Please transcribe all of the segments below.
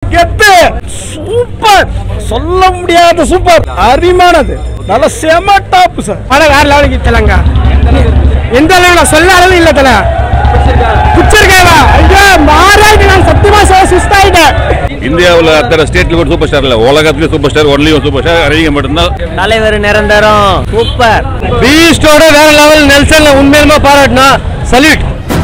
கெத்து சூப்பர் சொல்ல முடியாத சூப்பர் அருமையானது நல்ல செம டாப் சார் படம் வேற லெவலுக்கு தெலங்க எந்த லெவலில் சொல்ல அளவு இல்லை தல பிடிச்சிருக்கேன் ஐயா மாறாது நான் சத்தியமா சொல்ல சுஸ்ட் ஆயிட்டேன் இந்தியாவில் அத்தனை ஸ்டேட்ல கூட சூப்பர் ஸ்டார் இல்லை உலகத்துலேயும் super star only super star அறிவிக்க மட்டும்தான் தலைவர் நிரந்தரம் சூப்பர் பீஸ்டோட வேற லெவல் நெல்சன்ல உண்மையிலுமா பாராட்டணும் சல்யூட்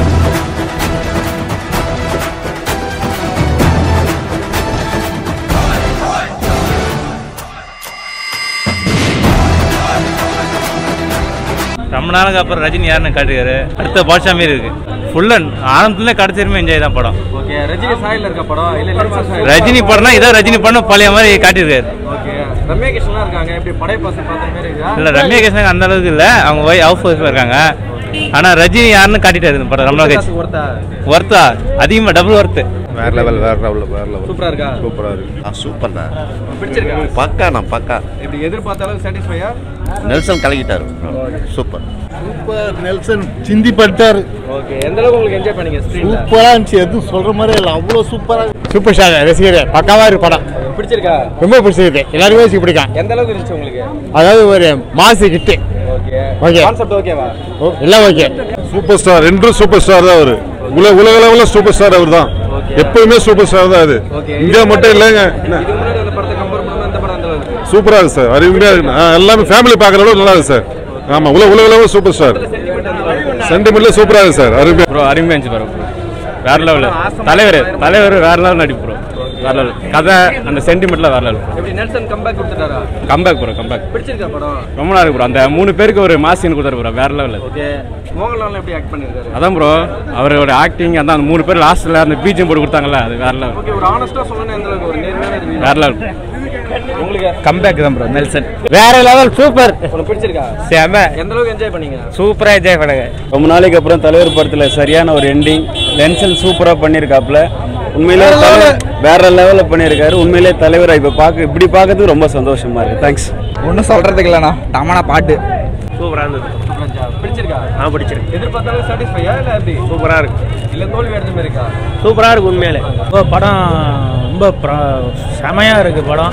ரொம்ப நாளுக்கு அப்புறம் ரஜினி யாருன்னு காட்டுக்காரு அடுத்த பாட்ஷா மாரி இருக்கு ஃபுல் அண்ட் ஆரம்பத்துல கடைசியுமே என்ஜாய் தான் படம் ஓகே ரஜினி சாயல்ல இருக்க படம் இல்ல நெல்சன் சாயல் ரஜினி படம்னா இதோ ரஜினி படம் பழைய மாதிரி காட்டியிருக்காரு ஓகே ரம்யா கிருஷ்ணன் இருக்காங்க எப்படி படைப்பாசம் பார்த்த மாதிரி இருக்கா இல்ல ரம்யா கிருஷ்ணன் அந்த அளவுக்கு இல்ல அவங்க ஒய் ஹவுஸ் ஒய்ஃப் இருக்காங்க ஆனா ரஜினி யாருன்னு காட்டிட்டாரு இந்த படம் ரொம்ப நாள் கழிச்சு ஒருத்தா ஒர்த்தா அதிகமா டபுள் ஒர்த்து வேற லெவல் வேற லெவல் வேற லெவல் சூப்பரா இருக்கா சூப்பரா இருக்கு சூப்பர் தான் பிடிச்சிருக்கா பக்கா நான் பக்கா இப்படி எதிர்பார்த்த அளவுக்கு சாட்டிஸ்ஃபையா நெல்சன் கலக்கிட்டாரு சூப்பர் சூப்பர் நெல்சன் சிந்தி பட்டாரு ஓகே எந்த அளவுக்கு உங்களுக்கு என்ஜாய் பண்ணீங்க ஸ்க்ரீன்ல சூப்பரா இருந்துச்சு எதுவும் சொல்ற மாதிரி இல்லை அவ்வளோ சூப்பரா சூப்பர் ஸ்டார் ரசிகர் பக்காவா இருக்கு படம் பிடிச்சிருக்கா ரொம்ப பிடிச்சிருக்கு எல்லாருமே பிடிக்கும் எந்த அளவுக்கு இருந்துச்சு உங்களுக்கு அதாவது ஒரு மாசு கிட்டு ஓகே Okay. கான்செப்ட் ஓகேவா எல்லாம் ஓகே சூப்பர் ஸ்டார் ரெண்டும் சூப்பர் ஸ்டார் தான் அவரு உலக உலக லெவலில் சூப்பர் ஸ்டார் அவர் தான் எப்பவுமே சூப்பர் ஸ்டார் தான் அது Okay. இந்தியா மட்டும் இல்லைங்க என்ன இதுக்கு முன்னாடி அந்த படத்தை கம்பேர் பண்ணும்போது இந்த படம் அந்த அளவுக்கு இருக்கு சூப்பரா இருக்கு சார் அருமையா இருக்கு ஆ, எல்லாமே ஃபேமிலி பார்க்குற அளவுக்கு நல்லா இருக்கு சார் ஆமா உலக உலக லெவல் சூப்பர் ஸ்டார் சென்டிமெண்ட்ல சூப்பரா இருக்கு சார் அருமையா ப்ரோ அருமையா இருந்துச்சு ப்ரோ வேற லெவல் தலைவர் தலைவர் வேற லெவல் நடிப்பு ப்ரோ வேற லெவல் கதை அந்த சென்டிமெண்ட்ல வேற லெவல் எப்படி நெல்சன் கம்பேக் கொடுத்துட்டாரா கம்பேக் ப்ரோ கம்பேக் பிடிச்சிருக்கா படம் ரொம்ப நல்லா இருக்கு ப்ரோ அந்த மூணு பேருக்கு ஒரு மாசின்னு கொடுத்தாரு ப்ரோ வேற லெவல் ஓகே மோகன்லால் எப்படி ஆக்ட் பண்ணிருக்காரு அதான் ப்ரோ அவரோட ஆக்டிங் அதான் அந்த மூணு பேர் லாஸ்ட்ல அந்த பீஜம் போட்டு கொடுத்தாங்கல்ல அது வேற லெவல் ஓகே ஒரு ஆனஸ்டா சொல்லணும் எந்த அளவுக்கு ஒரு நேர்மையான review. வேற லெவல் உங்களுக்கு கம்பேக் தான் ப்ரோ நெல்சன் வேற லெவல் சூப்பர் உங்களுக்கு பிடிச்சிருக்கா செம எந்த அளவுக்கு என்ஜாய் பண்ணீங்க சூப்பரா என்ஜாய் பண்ணுங்க ரொம்ப நாளைக்கு அப்புறம் தலைவர் படத்துல சரியான ஒரு எண்டிங் லென்சன் சூப்பரா பண்ணியிருக்காப்ல உண்மையிலே தலைவர் வேற லெவல்ல பண்ணியிருக்காரு உண்மையிலே தலைவர் இப்ப பார்க்க இப்படி பார்க்கறதுக்கு ரொம்ப சந்தோஷமா இருக்கு தேங்க்ஸ் ஒன்றும் சொல்கிறதுக்கு இல்லைண்ணா தமனா பாட்டு சூப்பரா இருந்தது பிடிச்சிருக்கா நான் பிடிச்சிருக்கு எதிர்பார்த்தாலும் சாட்டிஸ்ஃபையா இல்ல எப்படி சூப்பரா இருக்கு இல்ல தோல்வி அடைஞ்ச மாதிரி இருக்கா சூப்பரா இருக்கு உண்மையிலே படம் ரொம்ப செமையாக இருக்குது படம்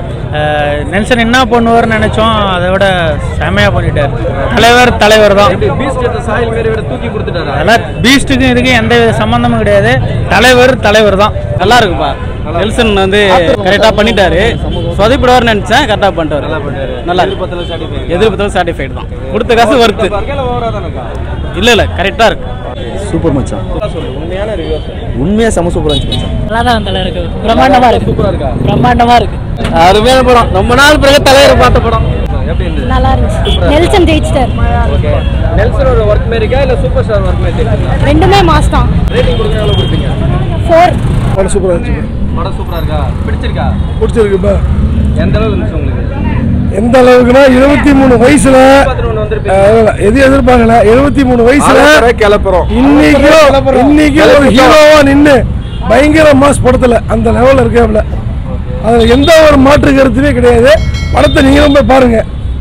அஹ் நெல்சன் என்ன பண்ணுவார்னு நினச்சோம் அதை விட செமையாக பண்ணிட்டார் தலைவர் தலைவர் தான் எப்படி பீஸ்ட் எடுத்த சாயல் மாரி வேற தூக்கி கொடுத்துட்டாரா அதெல்லாம் பீஸ்ட்டுக்கும் இதுக்கும் எந்த வித சம்மந்தமும் கிடையாது தலைவர் தலைவர் தான் நல்லா இருக்குப்பா நெல்சன் வந்து கரெக்டாக பண்ணிட்டாரு சொதைப்பிடுவார்னு நினச்சேன் கரெக்டாக பண்ணிட்டாரு நல்லா பண்ணாரு நல்லா இருக்கு. எதிர்பார்த்தாலும் சாட்டிஸ்ஃபை எதிர்பார்த்தாலும் சாட்டிஸ்ஃபைடு தான் கொடுத்த காசு வருத்து இருக்கா ஓவரா தானக்கா இல்லை இல்லை கரெக்டாக இருக்கு சூப்பர் மச்சான் சொல்லு உண்மையான ரிவ்யூ உண்மையா செம சூப்பரா இருந்துச்சு மச்சான் நல்லா தான் தலை இருக்கு பிரம்மாண்டமா இருக்கு சூப்பரா இருக்கா பிரம்மாண்டமா இருக்கு அருமையான படம் ரொம்ப நாள் பிறகு தலைவர் பார்த்த படம் எப்படி இருந்தது நல்லா இருந்துச்சு நெல்சன் ஜெயிச்சிட்டார் ஓகே நெல்சனோட ஒர்க் மாரி இருக்கா இல்ல சூப்பர் ஸ்டார் ஒர்க் மாரி இருக்கா ரெண்டுமே மாஸ் தான் ரேட்டிங் கொடுக்குற எவ்வளவு கொடுப்பீங்க ஃபோர் படம் சூப்பரா இருந்துச்சு படம் சூப்பரா இருக்கா பிடிச்சிருக்கா பிடிச்சிருக்குப்பா எந்த அளவுக்கு இருந்துச்சு உங்களுக்கு எந்த அளவுக்குன்னா இருபத்தி மூணு வயசுல பார்த்துட்டு ஒன்று வந்திருப்பீங்க அஹ், எது எதிர்பார்க்கல எழுபத்தி மூணு வயசுல கிளப்புறோம் இன்னைக்கும் இன்னைக்கு ஒரு ஹீரோவா நின்னு பயங்கர மாஸ் படத்துல அந்த லெவல்ல இருக்காப்ல அதுல எந்த ஒரு மாற்று கருத்துமே கிடையாது படத்தை நீங்களும் போய் பாருங்க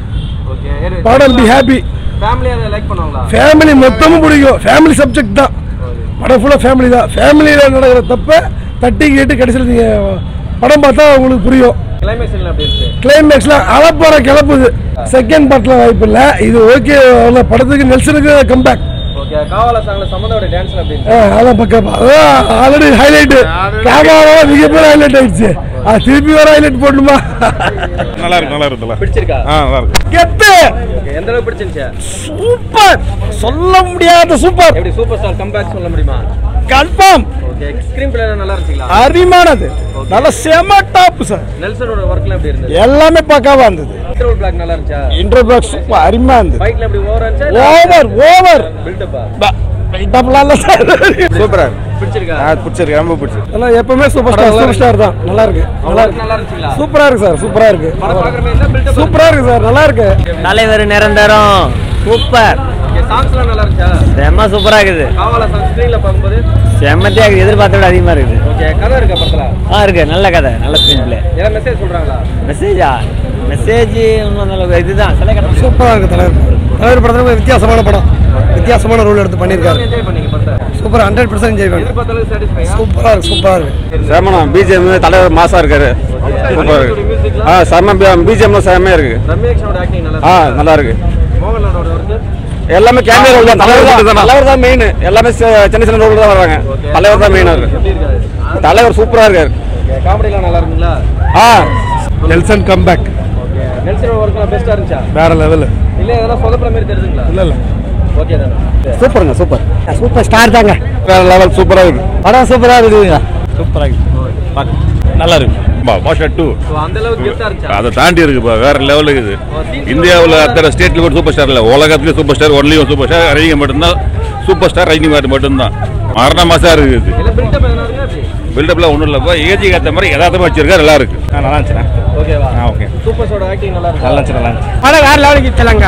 ஓகே படம் பி ஹாப்பி ஃபேமிலி அதை லைக் பண்ணுவாங்களா ஃபேமிலி மொத்தமும் பிடிக்கும் ஃபேமிலி சப்ஜெக்ட் தான் படம் ஃபுல்லாக ஃபேமிலி தான் ஃபேமிலியில் நடக்கிற தப்பை தட்டி கேட்டு கடைசியில் நீங்கள் படம் பார்த்தா உங்களுக்கு புரியும் கிளைமேக்ஸ் எல்லாம் எப்படி இருந்துச்சு கிளைமேக்ஸில் அளப்பற கிளப்புது செகண்ட் பார்ட்டில் வாய்ப்பு இல்லை இது ஓகே படத்துக்கு நெல்சனுக்கு கம்பேக் ஓகே காவால சாங்ல சம்மந்தோட டான்ஸ்ல எப்படி இருந்துச்சு அதான் பக்கம் அதான் ஆல்ரெடி ஹைலைட்டு கேமரா மிகப்பெரிய ஹைலைட் ஆயிடுச்சு அது திருப்பி வர ஹைலைட் போடணுமா நல்லா இருக்கு நல்லா இருக்குல்ல பிடிச்சிருக்கா ஆ நல்லா இருக்கு கெத்து ஓகே எந்த அளவுக்கு பிடிச்சிருந்துச்சு சூப்பர் சொல்ல முடியாத சூப்பர் எப்படி சூப்பர் ஸ்டார் கம்பேக் சொல்ல முடியுமா கன்ஃபார்ம் ஓகே ஸ்கிரீன் பிளே நல்லா இருந்துச்சுங்களா அருமையானது நல்ல செம டாப் சார் நெல்சனோட ஒர்க்ல எப்படி இருந்தது எல்லாமே பக்காவா இருந்தது இன்டர்வல் பிளாக் நல்லா இருந்துச்சா இன்டர்பிளாக் சூப்பர் அருமையா இருந்தது ஃபைட்ல எப்படி ஓவரா இருந்துச்சா ஓவர் ஓவர் பில்டப்பா வெயிட்டப்லாம் இல்லை சார் சூப்பரா பிடிச்சிருக்கா பிடிச்சிருக்கு ரொம்ப பிடிச்சிருக்கு எல்லாம் எப்பவுமே சூப்பர் ஸ்டார் சூப்பர் ஸ்டார் தான் நல்லா இருக்கு நல்லா நல்லா இருக்கு நல்லா இருந்துச்சுங்களா சூப்பரா இருக்கு சார் சூப்பரா இருக்கு படம் பார்க்குற மாதிரி இருந்தா பில்டப் சூப்பரா இருக்கு சார் நல்லா இருக்கு தலைவர் நிரந்தரம் சூப்பர் ஓகே சாங்ஸ்லாம் நல்லா இருந்துச்சா செம்ம சூப்பரா இருக்குது காவால சாங் ஸ்க்ரீன்ல பார்க்கும்போது செம்மத்தியா இருக்குது எதிர்பார்த்த விட அதிகமா இருக்குது ஓகே கதை இருக்கா படத்துல ஆ இருக்கு நல்ல கதை நல்ல ஸ்க்ரீன் பிளே ஏதாவது மெசேஜ் சொல்றாங்களா மெசேஜா மெசேஜ் ஒன்றும் நல்ல இதுதான் சில கதை சூப்பரா இருக்கு தலைவர் தலைவர் படத்துல ஒரு வித்தியாசமான படம் வித்தியாசமான ரோல் எடுத்து பண்ணியிருக்காரு என்ஜாய் பண்ணீங்க படத்தை சூப்பர் ஹண்ட்ரட் பர்சன்ட் என்ஜாய் பண்ணுறேன் எதிர்பார்த்த சாட்டிஸ்ஃபை சூப்பராக இருக்கு சூப்பராக இருக்கு சேமனா பிஜிஎம் தலைவர் மாசா இருக்காரு சூப்பரா இருக்கு ஆ செம்ம பிஜிஎம்ல செம்மையா இருக்கு ரம்யாக்ஷனோட ஆக்டிங் நல்லா ஆ நல்லா இருக்கு மோகன்லாலோட ஒர்க்கு எல்லாமே கேமரா ரோல் தான் தலைவர் தான் தலைவர் தான் மெயின் எல்லாமே சி- சின்ன சின்ன ரோல் தான் வர்றாங்க தலைவர் தான் மெயினா இருக்கு எப்படி இருக்காரு தலைவர் சூப்பரா இருக்காரு காமெடிலாம் நல்லா இருக்குங்களா ஆ நெல்சன் கம்பேக் நெல்சனோட ஒர்க்லாம் பெஸ்ட்டாக இருந்துச்சா வேற லெவல் இல்லை இதெல்லாம் சொதப்புற மாதிரி தெரியுதுங்களா இல்லை இல்லை ஓகே தானே சூப்பருங்க சூப்பர் சூப்பர் ஸ்டார் தாங்க வேற லெவல் சூப்பரா இருக்கு படம் சூப்பராக இருக்குதுங்க சூப்பரா இருக்கு நல்லா இருக்கு பாஷா டூ ஸோ அந்த அளவுக்கு கெத்தாக இருந்துச்சா அதை தாண்டி இருக்குப்பா வேற லெவலுக்கு இது இந்தியாவில் அத்தனை ஸ்டேட்ல கூட சூப்பர் ஸ்டார் இல்லை உலகத்துலேயே super star only super star Rajini மட்டும்தான் சூப்பர் ஸ்டார் ரஜினி மாட்டு மட்டும்தான் மரண மாசா இருக்குது இல்லை பில்டப் எதனா இருக்கா அப்படி பில்டப்லாம் ஒன்றும் இல்லைப்பா ஏஜிக்கு ஏற்ற மாதிரி யதார்த்தமாக வச்சிருக்கா நல்லா இருக்கு நல்லா இருந்துச்சுண்ணா ஓகேவா ஓகே சூப்பர் ஷோட ஆக்டிங் நல்லா இருக்கு நல்லா இருந்துச்சு நல்லா இருந்துச்சு படம் வேற லெவலுக்கு தெலங்கா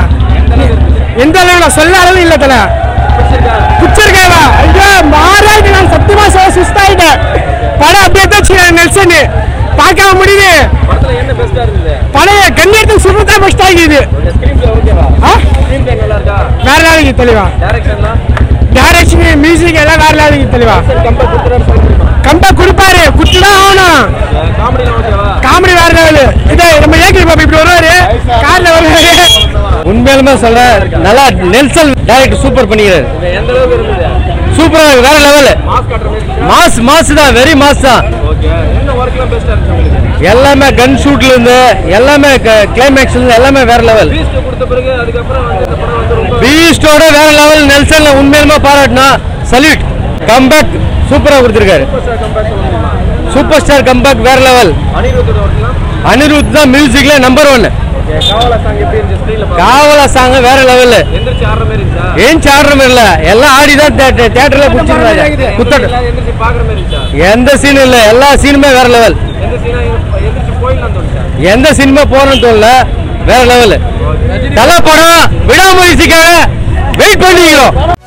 எந்த அளவுல சொல்ல அளவு இல்ல தல பிடிச்சிருக்கேவா ஐயோ மாறாயிட்டு நான் சத்தியமா சொல்ல சுஸ்தாயிட்டேன் படம் அப்படியே தான் நெல்சன் பார்க்காம முடியுது படத்தில் என்ன பெஸ்ட்டாக இருந்தது பழைய கண்ணியத்துக்கு சுமத்தா பெஸ்ட் ஆகிது ஓகே ஸ்க்ரீன் பிளே ஓகேவா ஸ்க்ரீன் பிளே நல்லா இருக்கா வேற லெவலுக்கு தெளிவா டேரக்ஷன்லாம் டேரக்ஷன் மியூசிக் எல்லாம் வேற லெவலுக்கு தெளிவா கம்பேர் கொடுத்துறாரு சொல்ல முடியுமா கம்பா கொடுப்பாரு குத்துதான் ஆகணும் காமெடிலாம் ஓகேவா காமெடி வேற லெவலு இது நம்ம ஏகி பாப்பா இப்படி வருவாரு கார்ல வருவாரு உண்மையாலுமே சொல்றேன் நல்லா நெல்சன் டைரக்ட் சூப்பர் பண்ணிக்கிறாரு இது எந்த அளவுக்கு இருந்தது சூப்பரா இருக்கு வேற லெவல் மாஸ் காட்டுற மாதிரி இருக்கா? மாஸ் மாஸ் தான் வெரி மாஸ் தான் ஓகே என்ன ஒர்க்லாம் பெஸ்ட்டாக இருந்துச்சு உங்களுக்கு எல்லாமே கன் ஷூட்ல இருந்து எல்லாமே கிளைமேக்ஸ்ல இருந்து எல்லாமே வேற லெவல் பீஸ்ட் கொடுத்த பிறகு அதுக்கப்புறம் வந்து இந்த படம் வந்து ரொம்ப பீஸ்டோட வேற லெவல் நெல்சன்ல உண்மையிலுமே பாராட்டினா சல்யூட் கம்பேக் சூப்பரா கொடுத்திருக்காரு சூப்பர் ஸ்டார் கம்பேர் சொல்ல முடியுமா சூப்பர் ஸ்டார் கம்பேக் வேற லெவல் அனிருத்தோட ஒர்க்லாம் அனிருத் தான் மியூசிக்ல number one okay Kaavaalaa song எப்படி இருந்துச்சு ஸ்க்ரீனில் பார்க்க காவலா சாங் வேற லெவல் எந்திரிச்சு ஆடுற மாதிரி இருந்துச்சா ஏன் ஆடுற மாதிரி இல்ல எல்லாம் ஆடி தான் தியேட்டர்ல குடிச்சிருந்தாங்க குத்தட்டு எல்லாம் எந்திரிச்சு பார்க்குற மாதிரி இருந்துச்சா எந்த சீனும் இல்ல எல்லா சீனுமே வேற லெவல் எந்த சீனா எந்திரிச்சு போயிடலாம் தோணுச்சா எந்த சினிமா போறோம்னு தோணல வேற லெவல் தலை படம் விடாமுயற்சிக்காக வெயிட் பண்ணிக்கிறோம்